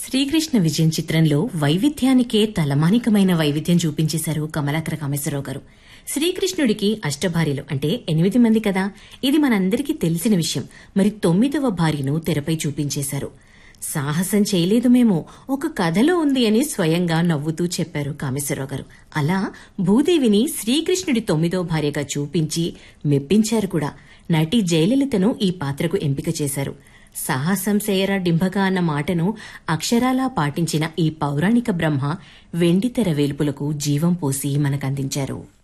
శ్రీకృష్ణ విజయం చిత్రంలో వైవిధ్యానికే తలమానికమైన వైవిధ్యం చూపించేశారు కమలాకర కామేశ్వరరావు గారు శ్రీకృష్ణుడికి అష్టభార్యలు అంటే ఎనిమిది మంది కదా ఇది మనందరికీ తెలిసిన విషయం మరి తొమ్మిదవ భార్యను తెరపై చూపించేశారు సాహసం చేయలేదు మేము ఒక కథలో ఉంది అని స్వయంగా నవ్వుతూ చెప్పారు కామేశ్వరరావు గారు అలా భూదేవిని శ్రీకృష్ణుడి తొమ్మిదో భార్యగా చూపించి మెప్పించారు కూడా నటి జయలలితను ఈ పాత్రకు ఎంపిక చేశారు సాహసం సేయరా డింభగా అన్న మాటను అక్షరాలా పాటించిన ఈ పౌరాణిక బ్రహ్మ వెండితెర వేల్పులకు జీవం పోసి మనకందించారు